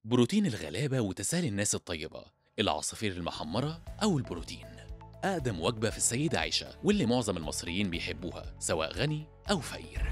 بروتين الغلابة وتسالي الناس الطيبة العصافير المحمرة أو البروتين أقدم وجبة في السيدة عائشة واللي معظم المصريين بيحبوها سواء غني أو فقير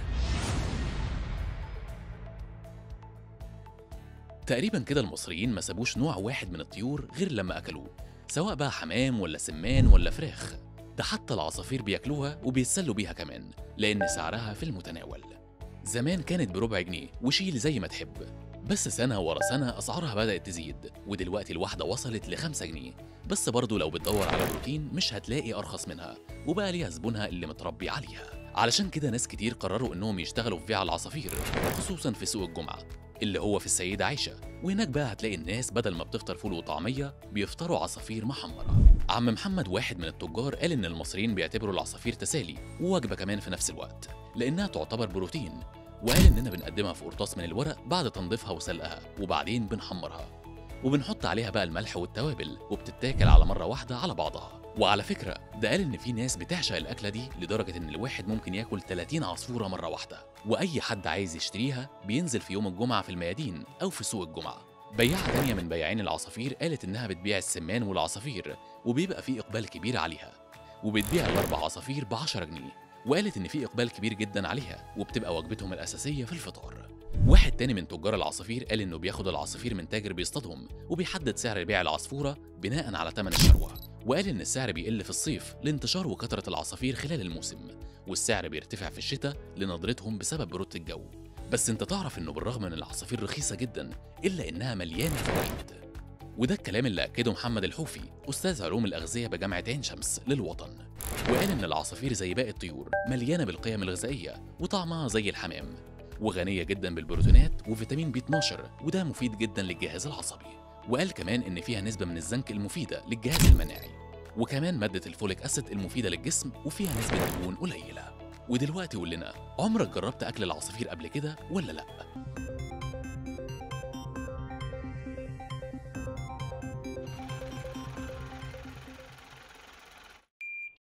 تقريبا كده المصريين ما سابوش نوع واحد من الطيور غير لما أكلوه سواء بقى حمام ولا سمان ولا فراخ ده حتى العصافير بياكلوها وبيتسلوا بيها كمان لأن سعرها في المتناول زمان كانت بربع جنيه وشيل زي ما تحب بس سنة ورا سنة أسعارها بدأت تزيد ودلوقتي الواحدة وصلت لخمسة جنيه بس برضه لو بتدور على بروتين مش هتلاقي أرخص منها وبقى ليها زبونها اللي متربي عليها علشان كده ناس كتير قرروا إنهم يشتغلوا في بيع العصافير خصوصا في سوق الجمعة اللي هو في السيدة عائشة وهناك بقى هتلاقي الناس بدل ما بتفطر فول وطعمية بيفطروا عصافير محمرة عم محمد واحد من التجار قال إن المصريين بيعتبروا العصافير تسالي ووجبة كمان في نفس الوقت لأنها تعتبر بروتين وقال إننا بنقدمها في قرطاس من الورق بعد تنظيفها وسلقها وبعدين بنحمرها وبنحط عليها بقى الملح والتوابل وبتتاكل على مرة واحدة على بعضها وعلى فكرة ده قال إن في ناس بتعشق الأكلة دي لدرجة إن الواحد ممكن ياكل 30 عصفورة مرة واحدة وأي حد عايز يشتريها بينزل في يوم الجمعة في الميادين أو في سوق الجمعة بياعة تانية من بياعين العصافير قالت إنها بتبيع السمان والعصافير وبيبقى في إقبال كبير عليها وبتبيع الأربع عصافير ب 10 جنيه وقالت إن في إقبال كبير جدا عليها وبتبقى وجبتهم الأساسية في الفطار واحد تاني من تجار العصافير قال إنه بياخد العصافير من تاجر بيصطادهم وبيحدد سعر بيع العصفورة بناء على ثمن الشروة وقال إن السعر بيقل في الصيف لانتشار وكثرة العصافير خلال الموسم والسعر بيرتفع في الشتاء لندرتهم بسبب برودة الجو بس انت تعرف انه بالرغم من العصافير رخيصة جدا إلا إنها مليانة فوائد وده الكلام اللي أكده محمد الحوفي أستاذ علوم الأغذية بجامعة عين شمس للوطن وقال إن العصافير زي باقي الطيور مليانة بالقيم الغذائية وطعمها زي الحمام وغنية جدا بالبروتينات وفيتامين بي 12 وده مفيد جدا للجهاز العصبي وقال كمان إن فيها نسبة من الزنك المفيدة للجهاز المناعي وكمان مادة الفوليك أسيد المفيدة للجسم وفيها نسبة دهون قليلة ودلوقتي قول لنا عمرك جربت أكل العصافير قبل كده ولا لأ؟